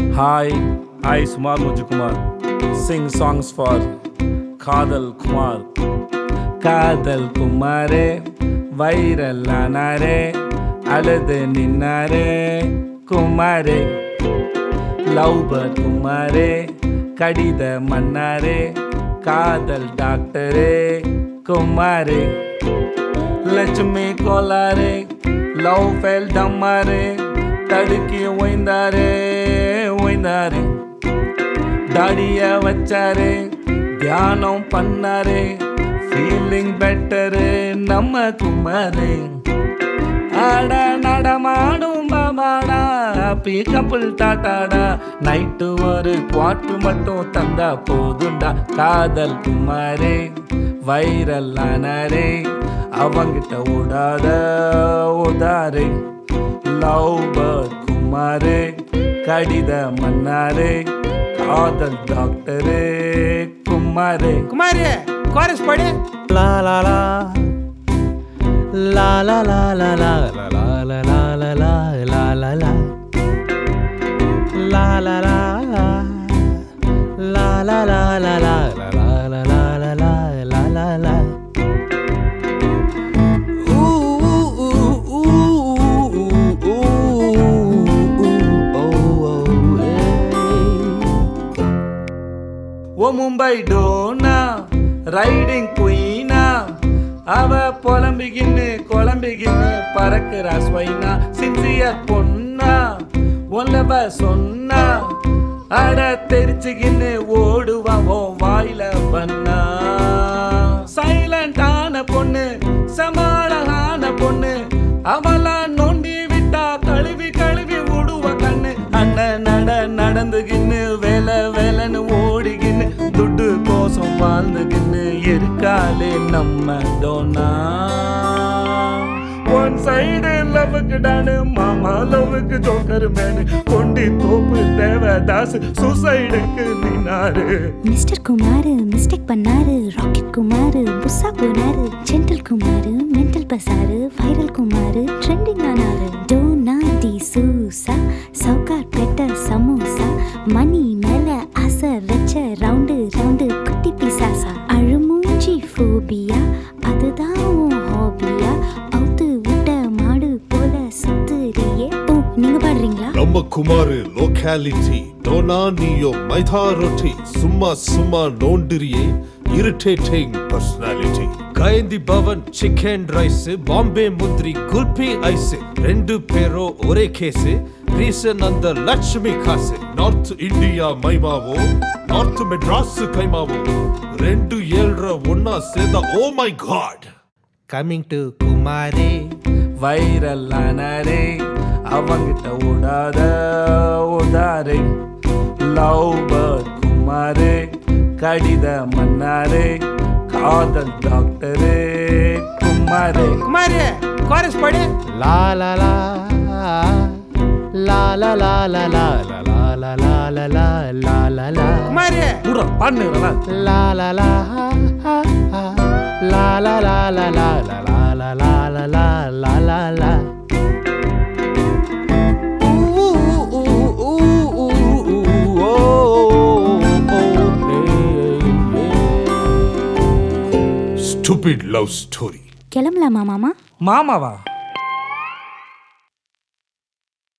Hi, I Sumar Mujukumar. Sing songs for Kadal Kumar. காதல் குமாரே viral ஆனாரே அழுது நின்னாரே குமாரே love bird குமாரே கடித மன்னாரே காதல் டாக்டரே குமாரே லட்சுமி கோலாரே லவ் ஃபெல் டம்மாரே தடுக்கி ஓய்ந்தாரே ஓய்ந்தாரே தாடிய வச்சாரே தியானம் பண்ணாரே ஃபீலிங் பெட்டரு நம்ம குமாரே ஆட நடமாடும் பாபாடா ஹாப்பி கப்புள் டாட்டாடா நைட்டு ஒரு குவாட்டு மட்டும் தந்தா போதுண்டா காதல் குமாரே வைரல் ஆனாரே அவங்கிட்ட ஓடாத ஓதாரே லவ் பேர்ட் குமாரே கடித மன்னாரே காதல் டாக்டரே குமாரே குமாரி கோரஸ் பாடு La la la La la la la la la la la la la la la la la La la la La la la la la la la la la la la la la la Ooh ooh ooh ooh ooh ooh oh oh hey ஓ Mumbai Dona riding குயினா அவ புலம்பிக்கின்னு குழம்பிக்கின்னு பறக்குறா ஸ்வைனா sincere பொண்ணா ஒல்லவ சொன்னா அட தெரிச்சுக்கின்னு ஓடுவா ஓ வாயில பண்ணா சைலண்டான பொண்ணு சமாளகான பொண்ணு அவளா நோண்டி விட்டா கழுவி கழுவி விடுவ கண்ணு அண்ணன் நட நடந்துகின்னு வேலை வேலைன்னு ஓடிக்கின்னு துட்டு கோசம் வாழ்ந்துகின்னு இருக்காளே நம்ம டோனா ஒன் சைடு லவ்வுக்கு டானு மாமா லவ்வுக்கு ஜோக்கர் மேனு கொண்டி தோப்பு தேவதாஸ் சூசைடுக்கு நின்னாரு மிஸ்டர் குமார் மிஸ்டேக் பண்ணாரு ராக்கெட் குமார் புஸ்ஸா போனாரு ஜென்டல் குமார் மென்டல் பசாரு வைரல் குமார் ட்ரெண்டிங் ஆனாரு டோனா டி சூசா சவுகார் பெட்ட சமோசா மணி மேல ஆசை வச்ச ரவுண்டு ரவுண்டு குட்டி பிசாசா அழுமூஞ்சி ஃபோபியா அதுதான் உன் ஹாபியா அவுத்து விட்ட மாடு போல சுத்துறியே ஓ நீங்க பாடுறீங்களா நம்ம குமாரு லோகாலிட்டி டோனா நீயோ மைதா ரொட்டி சும்மா சும்மா நோண்டிரியே இரிட்டேட்டிங் பர்சனாலிட்டி கைந்தி பவன் சிக்கன் ரைஸ் பாம்பே முந்திரி குல்பி ஐஸ் ரெண்டு பேரும் ஒரே கேஸ் ரீசன் அந்த லட்சுமி காசு நார்த் இந்தியா மைமாவோ நார்த் மெட்ராஸ் கைமாவோ ரெண்டு ஏழ்ற ஒன்னா சேர்ந்தா oh my god coming to குமாரே வைரல் ஆனாரே அவங்கிட்ட ஓடாத ஓதாரே லவ் பேர்ட் குமாரே கடித மன்னாரே காதல் டாக்டரே குமாரே குமாரி கோரஸ் பாடு லா லா லா லா லா லா லா லா லா லா லா லா லா லா லா லா குமாரி முறை பண்ணுறா La la la la la la la la la la la la la la la la la Ooh ooh ooh ooh ooh oh hey stupid love story கிளம்பலாமா மாமா மாமாவா